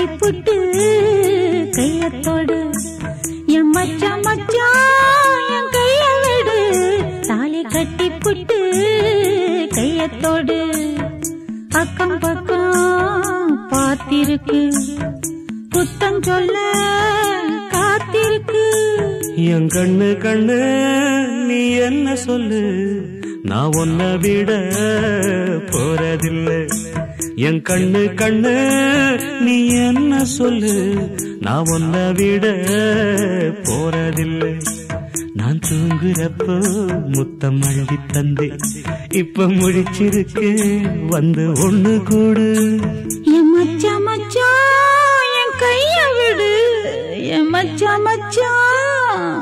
கட்டி புட்டு கையத்தோடு என் மச்சான் மச்சான் என் கைய விடு தாலி கட்டி புட்டு கையத்தோடு அக்கம் பக்கம் பார்த்திருக்கு குத்தம் சொல்ல காத்திருக்கு என் கண்ணு கண்ணு நீ என்ன சொல்லு நான் உன்னை விட போறதில்லை என் கண்ணு கண்ணு நீ என்ன சொல்லு நான் உன்னை விட போறதில்லை நான் தூங்குறப்போ முத்தம் அள்ளி தந்தே இப்ப முழிச்சிருக்கு வந்து ஒண்ணு கூடு என் மச்சான் மச்சான் என் கைய விடு என் மச்சான் மச்சான்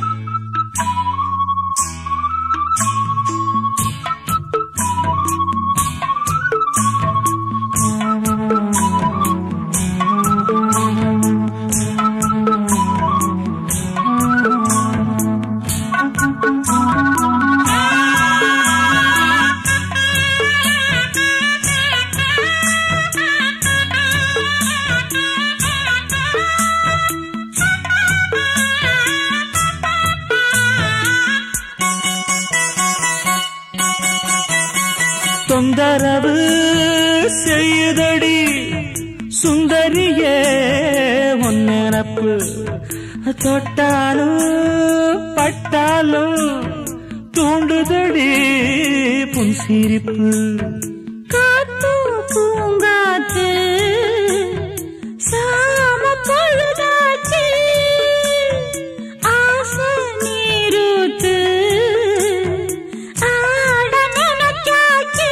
தொந்தரவு செய்யுதடி சுந்தரியே ஒன்னப்பு தொட்டாலும் பட்டாலும் தூண்டுதடி புன் சிரிப்பு காத்து பூங்காத்து சாம பொழுதாச்சு ஆசை நீரூத்து ஆட நினைச்சாச்சு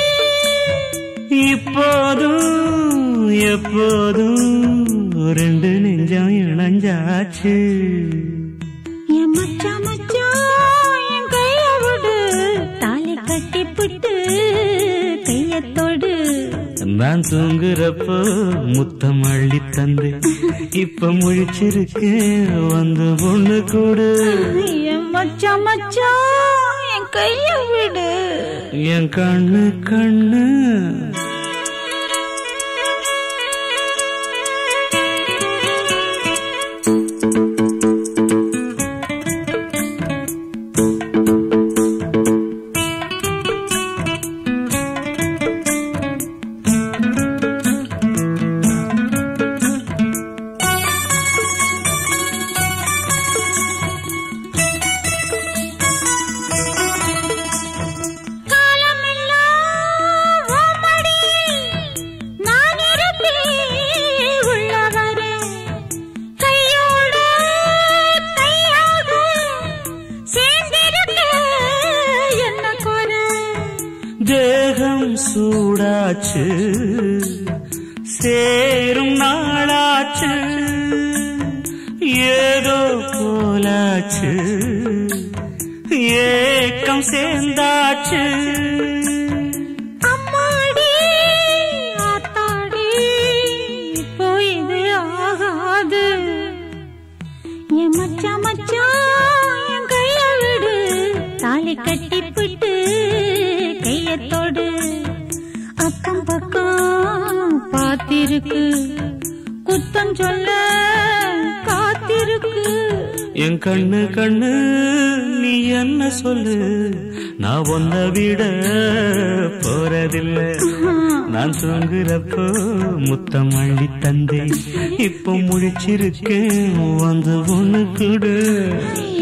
இப்போதும் எப்போதும் ரெண்டு நெஞ்சம் இணைஞ்சாச்சு என் மச்சான் மச்சான் என் கைய விடு தாலி கட்டி புட்டு கையத்தோடு நான் தூங்குறப்போ முத்தம் அள்ளி தந்து இப்ப முழிச்சிருக்கு வந்து ஒண்ணு கூடு என் மச்சான் மச்சான் என் கைய விடு என் கண்ணு கண்ணு காலமெல்லாம் உன் மடியில் நான் இருப்பேன் உள்ளவரை. கையோடு கையாக சேர்ந்திருக்க என்ன குறை? தேகம் சூடாச்சு சேரும் நாளாச்சு ஏதோ போலாச்சு ஏக்கம் சேர்ந்தாச்சு அம்மாடி, ஆத்தாடி, இப்போ இது ஆகாது. என் மச்சான் மச்சான் என் கைய விடு தாலி கட்டி புட்டு கையத்தோடு அக்கம் பக்கம் பார்த்திருக்கு குத்தம் சொல்ல காத்திருக்கு என் கண்ணு கண்ணு நீ என்ன சொல்லு நான் ஒன்ன விட போறதில்லை நான் தூங்குறப்போ முத்தம் அள்ளி தந்தே இப்போ முழிச்சிருக்கேன் வந்து ஒண்ணு கூடு